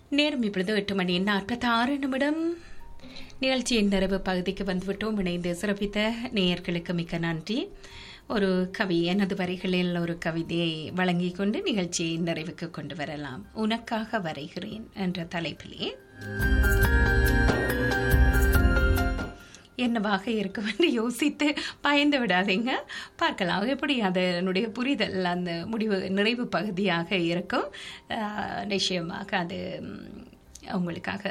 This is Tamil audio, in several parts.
நேரம் இப்பொழுது எட்டு மணி நாற்பத்தி ஆறு நிமிடம் நிகழ்ச்சியின் நிறைவு பகுதிக்கு வந்துவிட்டோம் இணைந்து சிறப்பித்த நேயர்களுக்கு மிக்க நன்றி ஒரு கவி எனது வரிகளில் ஒரு கவிதையை வழங்கிக் கொண்டு நிகழ்ச்சியை நிறைவுக்கு கொண்டு வரலாம் உனக்காக வரைகிறேன் என்ற தலைப்பிலே என்னவாக இருக்கும் என்று யோசித்து பயந்து விடாதீங்க பார்க்கலாம் எப்படி அதனுடைய புரிதல் அந்த முடிவு நிறைவு பகுதியாக இருக்கும் ஆஹ், நிச்சயமாக அது ம், உங்களுக்காக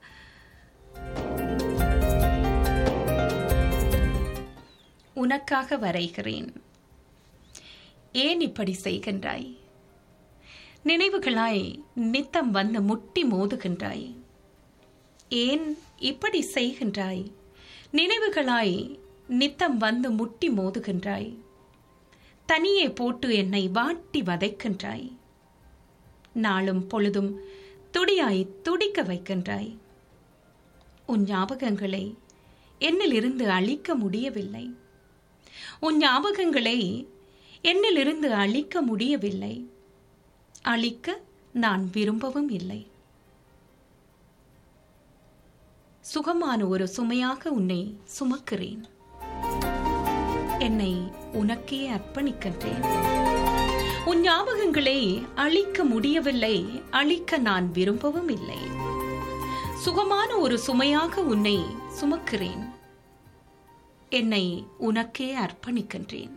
உனக்காக வரைகிறேன் ஏன் இப்படி செய்கின்றாய் நினைவுகளாய் நித்தம் வந்து முட்டி மோதுகின்றாய் ஏன் இப்படி செய்கின்றாய் நினைவுகளாய் நித்தம் வந்து முட்டி மோதுகின்றாய் தனியே போட்டு என்னை வாட்டி வதைக்கின்றாய் நாளும் பொழுதும் துடியாய் துடிக்க வைக்கின்றாய் உன் ஞாபகங்களை என்னிலிருந்து அழிக்க முடியவில்லை உன் ஞாபகங்களை என்னிலிருந்து அழிக்க முடியவில்லை அழிக்க நான் விரும்பவும் இல்லை சுகமான ஒரு சுமையாக உன்னை சுமக்கிறேன் என்னை உனக்கே அர்ப்பணிக்கின்றேன் உன் ஞாபகங்களை அழிக்க முடியவில்லை அழிக்க நான் விரும்பவும் இல்லை சுகமான ஒரு சுமையாக உன்னை சுமக்கிறேன் என்னை உனக்கே அர்ப்பணிக்கின்றேன்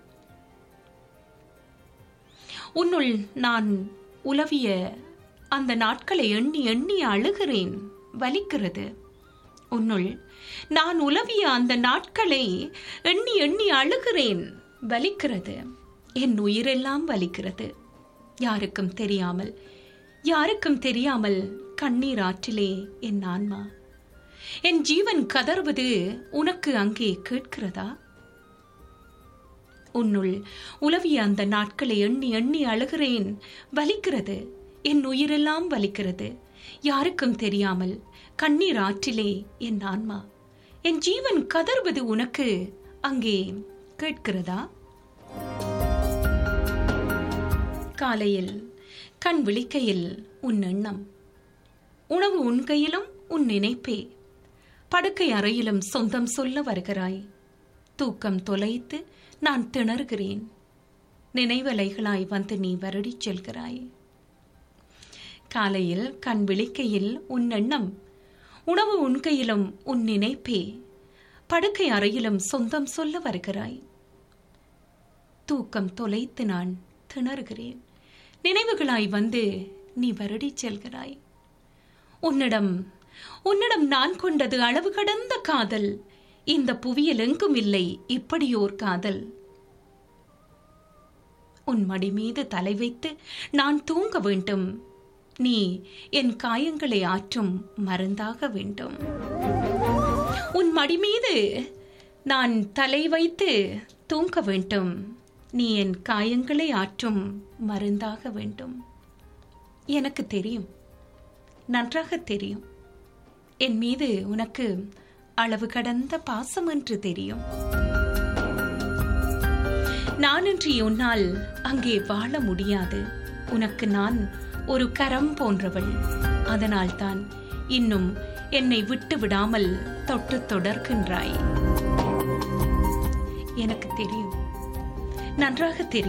உன்னுள் நான் உலவிய அந்த நாட்களை எண்ணி எண்ணி அழுகிறேன் வலிக்கிறது உன்னுள் நான் உலவிய அந்த நாட்களை எண்ணி எண்ணி அழுகிறேன் வலிக்கிறது என் உயிரெல்லாம் வலிக்கிறது யாருக்கும் தெரியாமல் யாருக்கும் தெரியாமல் கண்ணீர் ஆற்றிலே என் ஆன்மா என் ஜீவன் கதறுவது உனக்கு அங்கே கேட்கிறதா உன்னுள் உலவிய அந்த நாட்களை எண்ணி எண்ணி அழுகிறேன் வலிக்கிறது என் உயிரெல்லாம் வலிக்கிறது யாருக்கும் தெரியாமல் கண்ணீர் ஆற்றிலே என் ஆன்மா என் ஜீவன் கதறுவது உனக்கு அங்கே கேட்கிறதா காலையில் கண் விழிக்கையில் உன் எண்ணம் உணவு உன் கையிலும் உன் நினைப்பே படுக்கை அறையிலும் சொந்தம் சொல்ல வருகிறாய் தூக்கம் தொலைத்து நான் திணறுகிறேன் நினைவலைகளாய் வந்து நீ வருடிச் செல்கிறாய் காலையில் கண் விழிக்கையில் உன் எண்ணம் உணவு உன் கையிலும் உன் நினைப்பே படுக்கை அறையிலும் சொந்தம் சொல்ல வருகிறாய் தூக்கம் தொலைத்து நான் திணறுகிறேன் நினைவுகளாய் வந்து நீ வருடிச் செல்கிறாய் உன்னிடம் உன்னிடம் நான் கொண்டது அளவு கடந்த காதல் இந்த புவியில் எங்கும் இல்லை இப்படியோர் காதல் உன் மடி மீது தலை வைத்து நான் தூங்க வேண்டும் நீ என் காயங்களை ஆற்றும் மருந்தாக வேண்டும் உன் மடி மீது நான் தலை வைத்து தூங்க வேண்டும் நீ என் காயங்களை ஆற்றும் மருந்தாக வேண்டும் எனக்கு தெரியும் நன்றாக தெரியும் என் மீது உனக்கு அளவு கடந்த பாசம் என்று தெரியும் நானின்றி உன்னால் அங்கே வாழ முடியாது உனக்கு நான் ஒரு கரம் போன்றவள் அதனால்தான் இன்னும் என்னை விட்டு விடாமல் தொட்டு தொடர்கின்றாய் எனக்கு தெரியும் நன்றாக தெரியும்